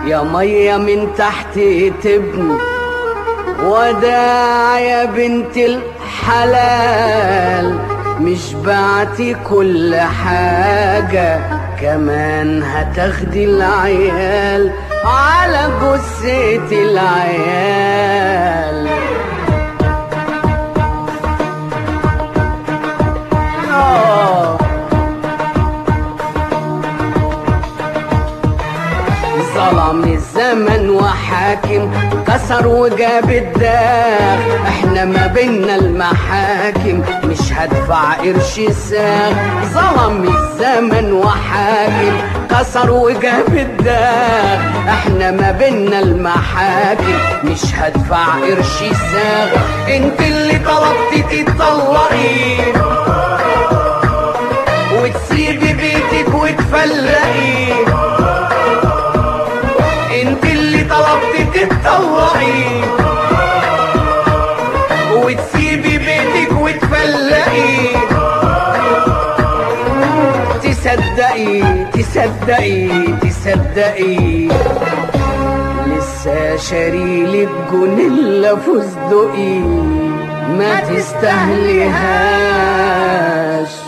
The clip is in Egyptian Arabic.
يا مية من تحت تبني وداع يا بنت الحلال مش بعتي كل حاجة كمان هتاخدي العيال على جثة العيال آه. ظلم الزمن وحاكم كسر وجاب الداغ احنا ما بينا المحاكم مش هدفع قرش ساغ ظلم الزمن وحاكم كسر وجاب الداغ احنا ما بينا المحاكم مش هدفع قرش ساغ انت اللي طلبتي تطلقي وتسيبي بيتك وتفلقي انت اللي طلبتي تتطوعي وتسيبي بيتك وتفلقي تصدقي تصدقي تصدقي لسه شاريلك جونيلا فستقي ما تستهلهاش